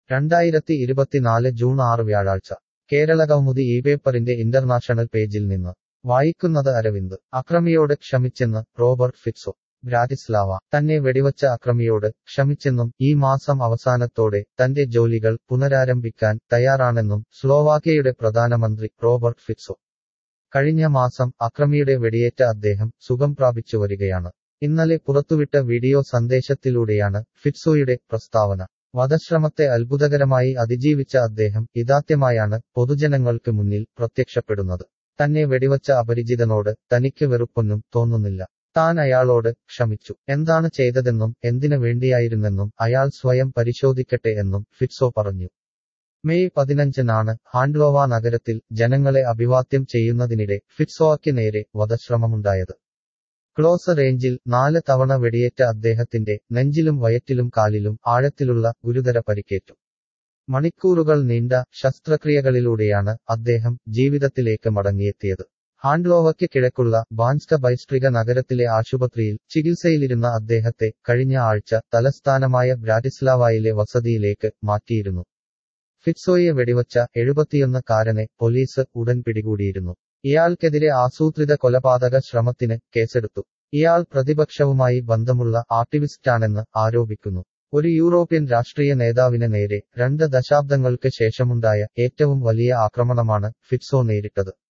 രണ്ടായിരത്തി ഇരുപത്തിനാല് ജൂൺ ആറ് വ്യാഴാഴ്ച കേരളകൗമുദി ഈ പേപ്പറിന്റെ ഇന്റർനാഷണൽ പേജിൽ നിന്ന് വായിക്കുന്നത് അരവിന്ദ് അക്രമിയോട് ക്ഷമിച്ചെന്ന് റോബർട്ട് ഫിറ്റ്സോ ബ്രാറ്റിസ്ലാവ തന്നെ വെടിവച്ച അക്രമിയോട് ക്ഷമിച്ചെന്നും ഈ മാസം അവസാനത്തോടെ തന്റെ ജോലികൾ പുനരാരംഭിക്കാൻ തയ്യാറാണെന്നും സ്ലോവാക്യയുടെ പ്രധാനമന്ത്രി റോബർട്ട് ഫിറ്റ്സോ കഴിഞ്ഞ മാസം അക്രമിയുടെ വെടിയേറ്റ അദ്ദേഹം സുഖം പ്രാപിച്ചു വരികയാണ് ഇന്നലെ പുറത്തുവിട്ട വീഡിയോ സന്ദേശത്തിലൂടെയാണ് ഫിറ്റ്സോയുടെ പ്രസ്താവന വധശ്രമത്തെ അത്ഭുതകരമായി അതിജീവിച്ച അദ്ദേഹം ഇതാദ്യമായാണ് പൊതുജനങ്ങൾക്ക് മുന്നിൽ പ്രത്യക്ഷപ്പെടുന്നത് തന്നെ വെടിവച്ച അപരിചിതനോട് തനിക്ക് വെറുപ്പൊന്നും തോന്നുന്നില്ല താൻ അയാളോട് ക്ഷമിച്ചു എന്താണ് ചെയ്തതെന്നും എന്തിനു വേണ്ടിയായിരുന്നെന്നും അയാൾ സ്വയം പരിശോധിക്കട്ടെ എന്നും ഫിറ്റ്സോ പറഞ്ഞു മെയ് പതിനഞ്ചിനാണ് ഹാൻഡ്ലോവ നഗരത്തിൽ ജനങ്ങളെ അഭിവാദ്യം ചെയ്യുന്നതിനിടെ ഫിറ്റ്സോയ്ക്ക് നേരെ വധശ്രമമുണ്ടായത് ക്ലോസ് റേഞ്ചിൽ നാല് തവണ വെടിയേറ്റ അദ്ദേഹത്തിന്റെ നെഞ്ചിലും വയറ്റിലും കാലിലും ആഴത്തിലുള്ള ഗുരുതര പരിക്കേറ്റു മണിക്കൂറുകൾ നീണ്ട ശസ്ത്രക്രിയകളിലൂടെയാണ് അദ്ദേഹം ജീവിതത്തിലേക്ക് മടങ്ങിയെത്തിയത് ഹാൻഡ്ലോവയ്ക്ക് കിഴക്കുള്ള ബാൻസ്റ്റ ബൈസ്ട്രിക നഗരത്തിലെ ആശുപത്രിയിൽ ചികിത്സയിലിരുന്ന അദ്ദേഹത്തെ കഴിഞ്ഞ ആഴ്ച തലസ്ഥാനമായ ബ്രാറ്റിസ്ലാവായിലെ വസതിയിലേക്ക് മാറ്റിയിരുന്നു ഫിറ്റ്സോയെ വെടിവച്ച എഴുപത്തിയൊന്നുകാരനെ പോലീസ് ഉടൻ പിടികൂടിയിരുന്നു ഇയാൾക്കെതിരെ ആസൂത്രിത കൊലപാതക ശ്രമത്തിന് കേസെടുത്തു ഇയാൾ പ്രതിപക്ഷവുമായി ബന്ധമുള്ള ആക്ടിവിസ്റ്റാണെന്ന് ആരോപിക്കുന്നു ഒരു യൂറോപ്യൻ രാഷ്ട്രീയ നേതാവിന് നേരെ രണ്ട് ദശാബ്ദങ്ങൾക്ക് ശേഷമുണ്ടായ ഏറ്റവും വലിയ ആക്രമണമാണ് ഫിറ്റ്സോ നേരിട്ടത്